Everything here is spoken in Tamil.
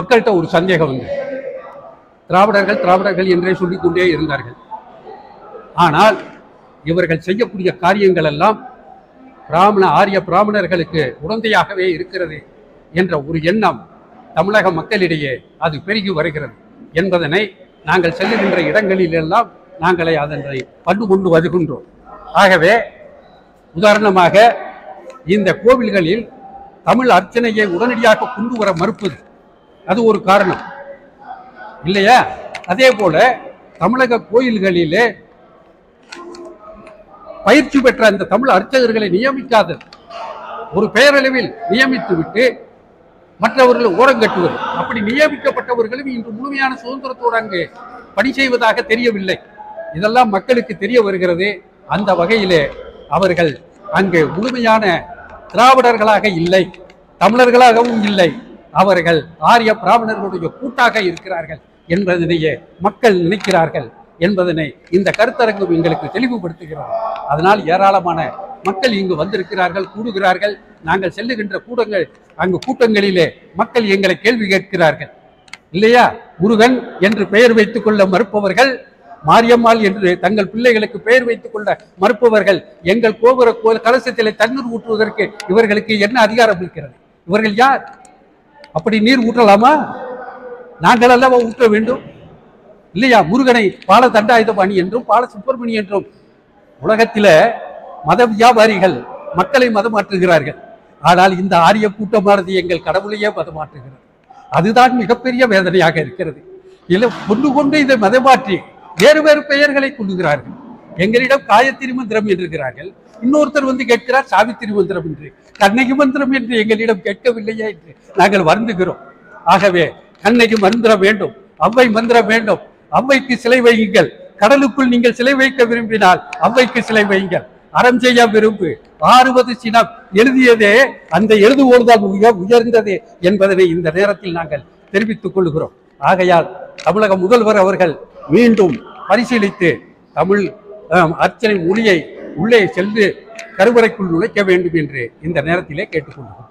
மக்கள்கிட்ட ஒரு சந்தேகம் வந்து திராவிடர்கள் திராவிடர்கள் என்றே சொல்லிக்கொண்டே இருந்தார்கள் ஆனால் இவர்கள் செய்யக்கூடிய காரியங்கள் எல்லாம் பிராமண ஆரிய பிராமணர்களுக்கு உடந்தையாகவே இருக்கிறது என்ற ஒரு எண்ணம் தமிழக மக்களிடையே அது பெருகி வருகிறது என்பதனை நாங்கள் செல்லுகின்ற இடங்களிலெல்லாம் நாங்களே அதனை கண்டு கொண்டு வருகின்றோம் ஆகவே உதாரணமாக இந்த கோவில்களில் தமிழ் அர்ச்சனையை உடனடியாக கொண்டு வர மறுப்பது அது ஒரு காரணம் இல்லையா அதே போல தமிழக கோயில்களிலே பயிற்சி பெற்ற அந்த தமிழ் அர்ச்சகர்களை நியமிக்காதது ஒரு பெயரளவில் நியமித்து விட்டு மற்றவர்களை ஓரங்கட்டுவது அப்படி நியமிக்கப்பட்டவர்களும் இன்று முழுமையான சுதந்திரத்தோடு அங்கு பணி செய்வதாக தெரியவில்லை இதெல்லாம் மக்களுக்கு தெரிய வருகிறது அந்த வகையிலே அவர்கள் அங்கு முழுமையான திராவிடர்களாக இல்லை தமிழர்களாகவும் இல்லை அவர்கள் ஆரிய பிராமணர்களுடைய கூட்டாக இருக்கிறார்கள் என்பதனையே மக்கள் நினைக்கிறார்கள் என்பதனை இந்த கருத்தரங்கம் எங்களுக்கு தெளிவுபடுத்துகிறது அதனால் ஏராளமான மக்கள் இங்கு வந்திருக்கிறார்கள் கூடுகிறார்கள் நாங்கள் செல்லுகின்ற கூட்டங்கள் அங்கு கூட்டங்களிலே மக்கள் எங்களை கேள்வி கேட்கிறார்கள் இல்லையா முருகன் என்று பெயர் வைத்துக் கொள்ள மறுப்பவர்கள் மாரியம்மாள் என்று தங்கள் பிள்ளைகளுக்கு பெயர் வைத்துக் கொள்ள மறுப்பவர்கள் எங்கள் கோபுர கோயில் கலசத்திலே தண்ணீர் ஊற்றுவதற்கு இவர்களுக்கு என்ன அதிகாரம் இருக்கிறது இவர்கள் யார் அப்படி நீர் ஊற்றலாமா நாங்கள் அல்லவா ஊற்ற வேண்டும் இல்லையா முருகனை பால தண்டாயுதபாணி என்றும் பால சுப்பிரமணி என்றும் உலகத்தில மத வியாபாரிகள் மக்களை மதமாற்றுகிறார்கள் ஆனால் இந்த ஆரிய கூட்டமானது எங்கள் கடவுளையே மதமாற்றுகிறது அதுதான் மிகப்பெரிய வேதனையாக இருக்கிறது இல்லை கொண்டு கொண்டு இதை மதமாற்றி வேறு வேறு பெயர்களை கொள்ளுகிறார்கள் எங்களிடம் காயத்திரி மந்திரம் என்றிருக்கிறார்கள் இன்னொருத்தர் வந்து கேட்கிறார் சாவித்திரி மந்திரம் என்று கண்ணகி மந்திரம் என்று எங்களிடம் கேட்கவில்லையா என்று நாங்கள் வருந்துகிறோம் ஆகவே கண்ணகி மந்திரம் வேண்டும் அவ்வை மந்திரம் வேண்டும் அவ்வைக்கு சிலை வையுங்கள் கடலுக்குள் நீங்கள் சிலை வைக்க விரும்பினால் அவ்வைக்கு சிலை வையுங்கள் அறம் செய்ய விரும்பு ஆறுவது சினம் எழுதியதே அந்த எழுதுவோர்தான் மிக உயர்ந்தது என்பதனை இந்த நேரத்தில் நாங்கள் தெரிவித்துக் கொள்கிறோம் ஆகையால் தமிழக முதல்வர் அவர்கள் மீண்டும் பரிசீலித்து தமிழ் அஹ், அர்ச்சனை மொழியை உள்ளே சென்று கருவறைக்குள் நுழைக்க வேண்டும் என்று இந்த நேரத்திலே கேட்டுக்கொள்கிறோம்